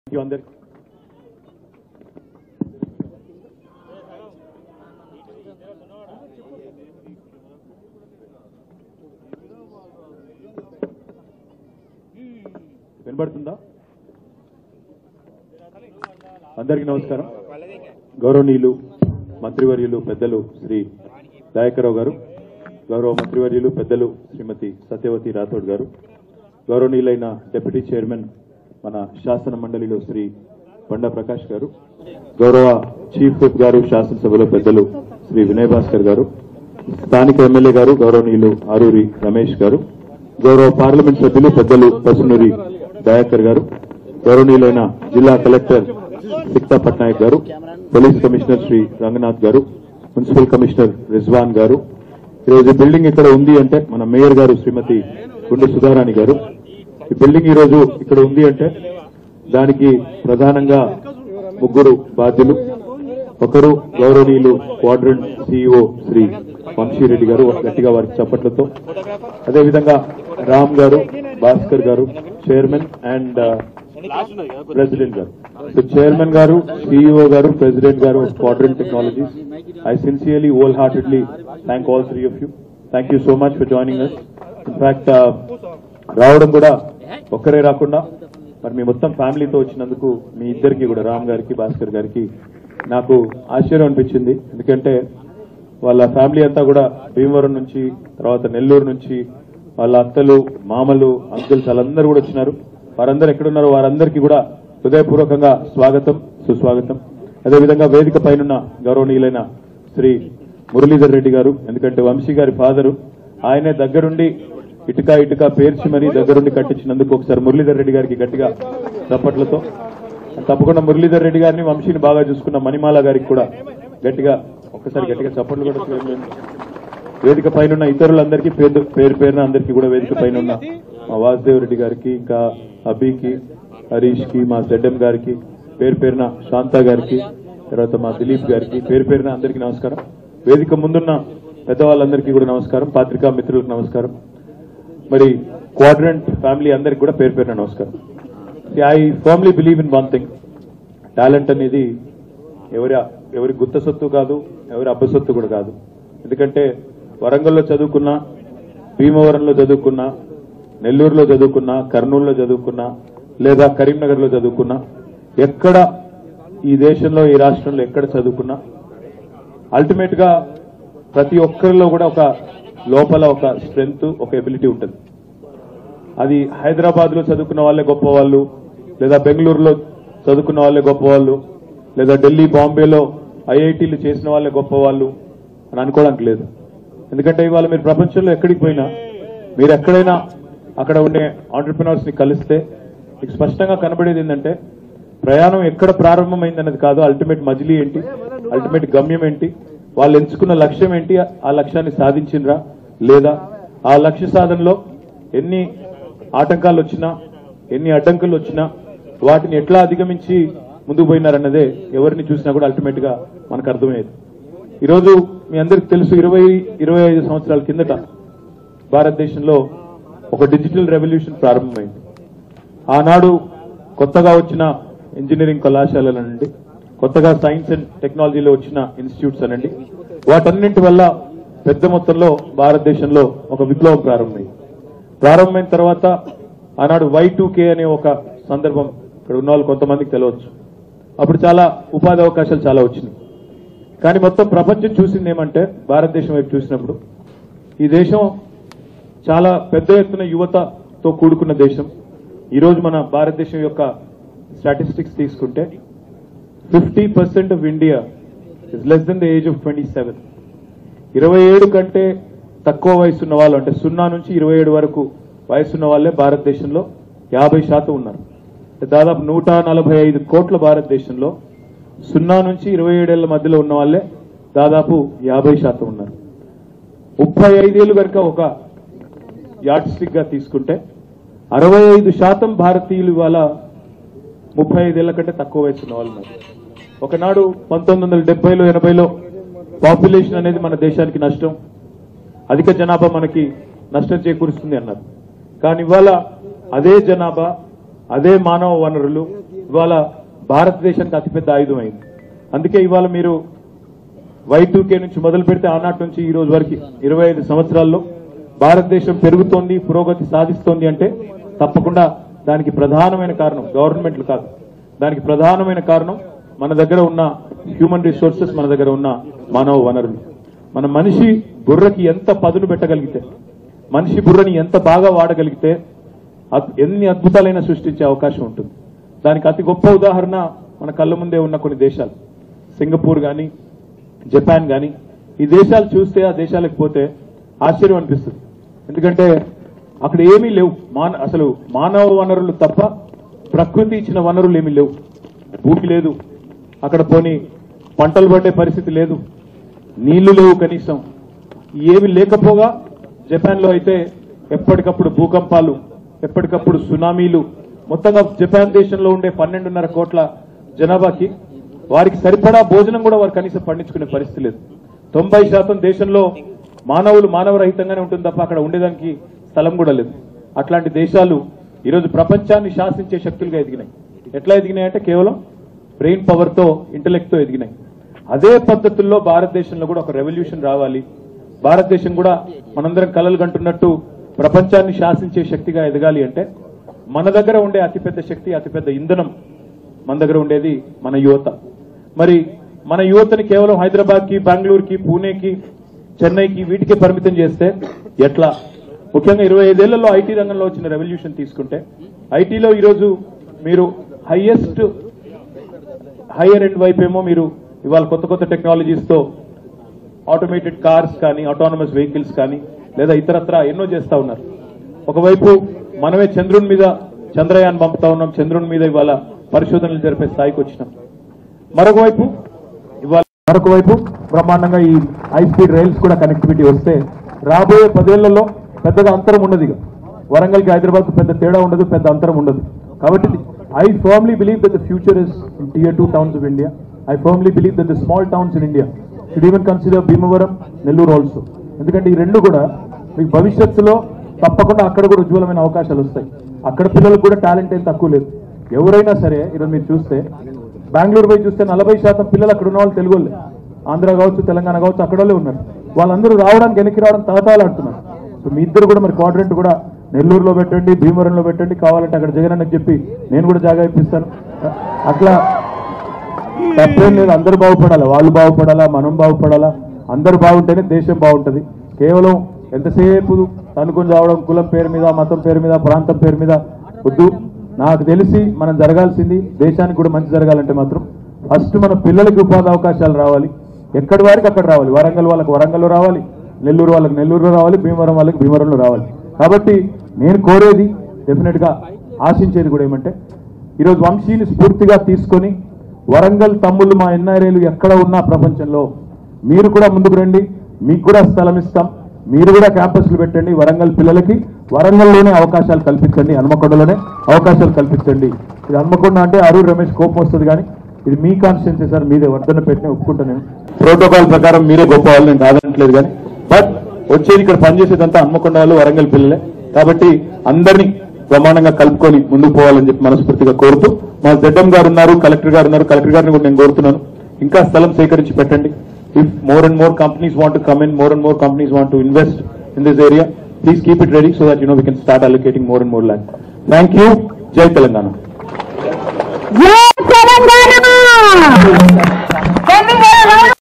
Thank you అందరికి వినబడుతుందా అందరికీ నమస్కారం గౌరవనీయులు మంత్రివర్యులు పెద్దలు శ్రీ దయాకరావు గారు గౌరవ మంత్రివర్యులు పెద్దలు శ్రీమతి సత్యవతి రాథోడ్ గారు గౌరవనీయులైన డిప్యూటీ చైర్మన్ మన శాసన మండలిలో శ్రీ బండా ప్రకాష్ గారు గౌరవ చీఫ్ విప్ గారు శాసనసభలో పెద్దలు శ్రీ వినయ్ భాస్కర్ గారు స్థానిక ఎమ్మెల్యే గారు గౌరవనీయులు ఆరూరి రమేష్ గారు గౌరవ పార్లమెంట్ సభ్యులు పెద్దలు పసునూరి దయాకర్ గారు గౌరవనీయులైన జిల్లా కలెక్టర్ సిక్తా పట్నాయక్ గారు పోలీస్ కమిషనర్ శ్రీ రంగనాథ్ గారు మున్సిపల్ కమిషనర్ రిజ్వాన్ గారు ఈరోజు బిల్డింగ్ ఇక్కడ ఉంది అంటే మన మేయర్ గారు శ్రీమతి గుండె సుధారాణి గారు ఈ బిల్డింగ్ ఈ రోజు ఇక్కడ ఉంది అంటే దానికి ప్రధానంగా ముగ్గురు బాధ్యులు ఒకరు గౌరవనీయులు క్వాడ్రంట్ సిఇఓ శ్రీ వంశీరెడ్డి గారు గట్టిగా వారికి చప్పట్లతో అదేవిధంగా రామ్ గారు భాస్కర్ గారు చైర్మన్ అండ్ ప్రెసిడెంట్ గారు సో చైర్మన్ గారు సిఇఓ గారు ప్రెసిడెంట్ గారు quadrant technologies I sincerely whole heartedly thank all three of you thank you so much for joining us in fact రావడం కూడా ఒక్కరే రాకుండా మరి మీ మొత్తం ఫ్యామిలీతో వచ్చినందుకు మీ ఇద్దరికి కూడా రామ్ గారికి భాస్కర్ గారికి నాకు ఆశ్చర్యం అనిపించింది ఎందుకంటే వాళ్ళ ఫ్యామిలీ అంతా కూడా భీమవరం నుంచి తర్వాత నెల్లూరు నుంచి వాళ్ళ అత్తలు మామలు అంకుల్స్ వాళ్ళందరూ కూడా వచ్చినారు వారందరూ ఎక్కడున్నారో వారందరికీ కూడా హృదయపూర్వకంగా స్వాగతం సుస్వాగతం అదేవిధంగా వేదిక పైనున్న గౌరవనీయులైన శ్రీ మురళీధర్ రెడ్డి గారు ఎందుకంటే వంశీ గారి ఫాదరు ఆయనే దగ్గరుండి ఇటుక ఇటుక పేర్చి మరీ దగ్గరుండి కట్టించినందుకు ఒకసారి మురళీధర్ రెడ్డి గారికి గట్టిగా చప్పట్లతో తప్పకుండా మురళీధర్ రెడ్డి గారిని వంశీని బాగా చూసుకున్న మణిమాల గారికి కూడా గట్టిగా ఒక్కసారి గట్టిగా చప్పట్లు కూడా చేయండి. వేదిక పైన ఉన్న ఇతరులందరికీ పేరు పేరు పేరున అందరికీ కూడా వేదిక పైన ఉన్న మా వాసుదేవ్ రెడ్డి గారికి ఇంకా అభికి హరీష్ కి మా జడ్ఎం గారికి పేరు పేరున శాంత గారికి తర్వాత మా దిలీప్ గారికి పేరు పేరున అందరికీ నమస్కారం వేదిక ముందున్న పెద్దవాళ్ళందరికీ కూడా నమస్కారం పాత్రికా మిత్రులకు నమస్కారం మరి క్వాడ్రంట్ ఫ్యామిలీ అందరికి కూడా పేరు పేరున నమస్కారం I firmly believe in one thing talent అనేది ఎవరి ఎవరి గుత్త సొత్తు కాదు ఎవరి అబ్బ సొత్తు కూడా కాదు ఎందుకంటే వరంగల్లో చదువుకున్నా భీమవరంలో చదువుకున్నా నెల్లూరులో చదువుకున్నా కర్నూలులో చదువుకున్నా లేదా కరీంనగర్లో చదువుకున్నా ఎక్కడ ఈ దేశంలో ఈ రాష్ట్రంలో ఎక్కడ చదువుకున్నా అల్టిమేట్ గా ప్రతి ఒక్కరిలో కూడా ఒక లోపల ఒక స్ట్రెంగ్త్ ఒక ఎబిలిటీ ఉంటుంది అది హైదరాబాద్ లో చదువుకున్న వాళ్ళే గొప్ప వాళ్ళు లేదా బెంగళూరులో చదువుకున్న వాళ్ళే గొప్ప వాళ్ళు లేదా ఢిల్లీ బాంబేలో ఐఐటీలు చేసిన వాళ్ళే గొప్ప వాళ్ళు అని అనుకోవడానికి లేదు ఎందుకంటే ఇవాళ మీరు ప్రపంచంలో ఎక్కడికి పోయినా మీరు ఎక్కడైనా అక్కడ ఉండే ఆంటర్ప్రినర్స్ ని కలిస్తే మీకు స్పష్టంగా కనబడేది ఏంటంటే ప్రయాణం ఎక్కడ ప్రారంభమైందన్నది కాదు అల్టిమేట్ మజిలీ ఏంటి అల్టిమేట్ గమ్యం ఏంటి వాళ్ళు ఎంచుకున్న లక్ష్యం ఏంటి ఆ లక్ష్యాన్ని సాధించిండ్రా లేదా ఆ లక్ష్య సాధనలో ఎన్ని ఆటంకాలు వచ్చినా ఎన్ని అడ్డంకులు వచ్చినా వాటిని ఎట్లా అధిగమించి ముందుకు పోయినారన్నదే ఎవరిని చూసినా కూడా అల్టిమేట్ గా మనకు అర్థమయ్యేది ఈరోజు మీ అందరికి తెలుసు ఇరవై ఇరవై ఐదు సంవత్సరాల కిందట భారతదేశంలో ఒక డిజిటల్ రెవల్యూషన్ ప్రారంభమైంది ఆనాడు కొత్తగా వచ్చిన ఇంజనీరింగ్ కళాశాలల నుండి కొత్తగా సైన్స్ అండ్ టెక్నాలజీలో వచ్చిన ఇన్స్టిట్యూట్స్ అనండి వాటన్నింటి వల్ల పెద్ద మొత్తంలో భారతదేశంలో ఒక విప్లవం ప్రారంభమైంది ప్రారంభమైన తర్వాత ఆనాడు వై కే అనే ఒక సందర్భం ఇక్కడ ఉన్న వాళ్ళు కొంతమందికి తెలియవచ్చు అప్పుడు చాలా ఉపాధి అవకాశాలు చాలా వచ్చినాయి కానీ మొత్తం ప్రపంచం చూసింది ఏమంటే భారతదేశం వైపు చూసినప్పుడు ఈ దేశం చాలా పెద్ద ఎత్తున యువతతో కూడుకున్న దేశం ఈరోజు మన భారతదేశం యొక్క స్టాటిస్టిక్స్ తీసుకుంటే fifty percent of India is less than the age of twenty seven ఇరవై ఏడు కంటే తక్కువ వయసు ఉన్న వాళ్ళు అంటే సున్నా నుంచి ఇరవై ఏడు వరకు వయసున్న వాళ్ళే భారతదేశంలో యాభై శాతం ఉన్నారు దాదాపు నూట నలభై ఐదు కోట్ల భారతదేశంలో సున్నా నుంచి ఇరవై ఏడేళ్ల మధ్యలో ఉన్న వాళ్ళే దాదాపు యాభై శాతం ఉన్నారు ముప్పై ఐదేళ్లు కనుక ఒక యాడ్ స్టిక్ గా తీసుకుంటే అరవై ఐదు శాతం భారతీయులు ఇవాళ ముప్పై ఐదేళ్ల కంటే తక్కువ వయసు ఉన్న వాళ్ళు ఉన్నారు ఒకనాడు పంతొమ్మిది వందల డెబ్బైలో ఎనభైలో పాపులేషన్ అనేది మన దేశానికి నష్టం అధిక జనాభా మనకి నష్టం చేకూరుస్తుంది అన్నారు కానీ ఇవాళ అదే జనాభా అదే మానవ వనరులు ఇవాళ భారతదేశానికి అతిపెద్ద ఆయుధం అయింది అందుకే ఇవాళ మీరు వై కే నుంచి మొదలు పెడితే ఆనాటి నుంచి ఈ రోజు వరకు ఇరవై ఐదు సంవత్సరాల్లో భారతదేశం పెరుగుతోంది పురోగతి సాధిస్తోంది అంటే తప్పకుండా దానికి ప్రధానమైన కారణం గవర్నమెంట్లు కాదు దానికి ప్రధానమైన కారణం మన దగ్గర ఉన్న హ్యూమన్ రిసోర్సెస్ మన దగ్గర ఉన్న మానవ వనరులు మన మనిషి బుర్రకి ఎంత పదును పెట్టగలిగితే మనిషి బుర్రని ఎంత బాగా వాడగలిగితే అద్- ఎన్ని అద్భుతాలైనా సృష్టించే అవకాశం ఉంటుంది దానికి అతి గొప్ప ఉదాహరణ మన కళ్ళ ముందే ఉన్న కొన్ని దేశాలు సింగపూర్ గాని జపాన్ గాని ఈ దేశాలు చూస్తే ఆ దేశాలకు పోతే ఆశ్చర్యం అనిపిస్తుంది ఎందుకంటే అక్కడ ఏమీ లేవు మాన అసలు మానవ వనరులు తప్ప ప్రకృతి ఇచ్చిన వనరులు ఏమీ లేవు భూమి లేదు అక్కడ పోని పంటలు పండే పరిస్థితి లేదు నీళ్లు లేవు కనీసం ఏమి లేకపోగా జపాన్ లో అయితే ఎప్పటికప్పుడు భూకంపాలు ఎప్పటికప్పుడు సునామీలు మొత్తంగా జపాన్ దేశంలో ఉండే పన్నెండున్నర కోట్ల జనాభాకి వారికి సరిపడా భోజనం కూడా వారు కనీసం పండించుకునే పరిస్థితి లేదు తొంభై శాతం దేశంలో మానవులు మానవరహితంగానే ఉంటుంది తప్ప అక్కడ ఉండేదానికి స్థలం కూడా లేదు అట్లాంటి దేశాలు ఈరోజు ప్రపంచాన్ని శాసించే శక్తులుగా ఎదిగినాయి ఎట్లా ఎదిగినాయి అంటే కేవలం బ్రెయిన్ పవర్ తో ఇంటలెక్ట్ తో ఎదిగినాయి అదే పద్ధతుల్లో భారతదేశంలో కూడా ఒక రెవల్యూషన్ రావాలి భారతదేశం కూడా మనందరం కలలు కంటున్నట్టు ప్రపంచాన్ని శాసించే శక్తిగా ఎదగాలి అంటే మన దగ్గర ఉండే అతిపెద్ద శక్తి అతిపెద్ద ఇంధనం మన దగ్గర ఉండేది మన యువత మరి మన యువతని కేవలం హైదరాబాద్ కి బెంగళూరుకి పూణేకి చెన్నైకి వీటికే పరిమితం చేస్తే ఎట్లా ముఖ్యంగా ఇరవై ఐదేళ్లలో ఐటీ రంగంలో వచ్చిన రెవల్యూషన్ తీసుకుంటే ఐటీలో ఈరోజు మీరు హైయెస్ట్ హైయర్ ఎండ్ వైపు ఏమో మీరు ఇవాళ కొత్త కొత్త టెక్నాలజీస్ తో ఆటోమేటెడ్ కార్స్ కానీ ఆటోనమస్ వెహికల్స్ కానీ లేదా ఇతరత్ర ఎన్నో చేస్తా ఉన్నారు ఒకవైపు మనమే చంద్రుని మీద చంద్రయాన్ పంపుతా ఉన్నాం చంద్రుని మీద ఇవాళ పరిశోధనలు జరిపే స్థాయికి వచ్చినాం మరొక వైపు ఇవాళ మరొక వైపు బ్రహ్మాండంగా ఈ హై స్పీడ్ రైల్స్ కూడా కనెక్టివిటీ వస్తే రాబోయే పదేళ్లలో పెద్దగా అంతరం ఉండదు ఇక వరంగల్కి హైదరాబాద్ పెద్ద తేడా ఉండదు పెద్ద అంతరం ఉండదు కాబట్టి I firmly believe that the future is in tier two towns of India I firmly believe that the small towns in India should even consider Bhimavaram Nellore also ఎందుకంటే ఈ రెండు కూడా మీకు భవిష్యత్తులో తప్పకుండా అక్కడ కూడా ఉజ్వలమైన అవకాశాలు వస్తాయి అక్కడ పిల్లలకు కూడా టాలెంట్ ఏం తక్కువ లేదు ఎవరైనా సరే ఈరోజు మీరు చూస్తే బెంగళూరు పోయి చూస్తే నలభై శాతం పిల్లలు అక్కడ ఉన్న వాళ్ళు తెలుగు వాళ్ళే. ఆంధ్ర కావచ్చు తెలంగాణ కావచ్చు అక్కడ వాళ్ళే ఉన్నారు వాళ్ళందరూ రావడానికి వెనక్కి రావడం తహతాలాడుతున్నారు సో మీ ఇద్దరు కూడా మరి క్వాడ్రెంట్ కూడా నెల్లూరులో పెట్టండి భీమవరంలో పెట్టండి కావాలంటే అక్కడ జగన్ అన్నకి చెప్పి నేను కూడా జాగా ఇప్పిస్తాను అట్లా తప్పేం లేదు అందరూ బాగుపడాలా వాళ్ళు బాగుపడాలా మనం బాగుపడాలా అందరూ బాగుంటేనే దేశం బాగుంటది కేవలం ఎంతసేపు తనుకొని రావడం కులం పేరు మీద మతం పేరు మీద ప్రాంతం పేరు మీద వద్దు నాకు తెలిసి మనం జరగాల్సింది దేశానికి కూడా మంచి జరగాలంటే మాత్రం ఫస్ట్ మన పిల్లలకి ఉపాధి అవకాశాలు రావాలి ఎక్కడి వారికి అక్కడ రావాలి వరంగల్ వాళ్ళకి వరంగల్లో రావాలి నెల్లూరు వాళ్ళకి నెల్లూరులో రావాలి భీమవరం వాళ్ళకి భీమవరంలో రావాలి కాబట్టి నేను కోరేది డెఫినెట్ గా ఆశించేది కూడా ఏమంటే ఈరోజు వంశీని స్ఫూర్తిగా తీసుకొని వరంగల్ తమ్ముళ్ళు మా ఎన్ఆర్ఏలు ఎక్కడ ఉన్నా ప్రపంచంలో మీరు కూడా ముందుకు రండి మీకు కూడా స్థలం ఇస్తాం మీరు కూడా క్యాంపస్లు పెట్టండి వరంగల్ పిల్లలకి వరంగల్లోనే అవకాశాలు కల్పించండి హన్మకొండలోనే అవకాశాలు కల్పించండి ఇది హన్మకొండ అంటే అరూర్ రమేష్ కోపం వస్తుంది కానీ ఇది మీ కాన్స్టిట్యున్సీ సార్ మీదే వర్ధన పెట్టిన ఒప్పుకుంటా నేను ప్రోటోకాల్ ప్రకారం మీరే గొప్ప వాళ్ళు నేను కాదనట్లేదు కానీ బట్ వచ్చేది ఇక్కడ పనిచేసేదంతా హన్మకొండ వాళ్ళు వరంగల్ పిల్లలే కాబట్టి అందరినీ బ్రహ్మాండంగా కలుపుకొని ముందుకు పోవాలని చెప్పి మనస్ఫూర్తిగా కోరుతూ మా జడ్ఎం గారు ఉన్నారు కలెక్టర్ గారు ఉన్నారు కలెక్టర్ గారిని కూడా నేను కోరుతున్నాను ఇంకా స్థలం సేకరించి పెట్టండి if more and more companies want to come in more and more companies want to invest in this area please keep it ready so that you know we can start allocating more and more land thank you జై తెలంగాణ జై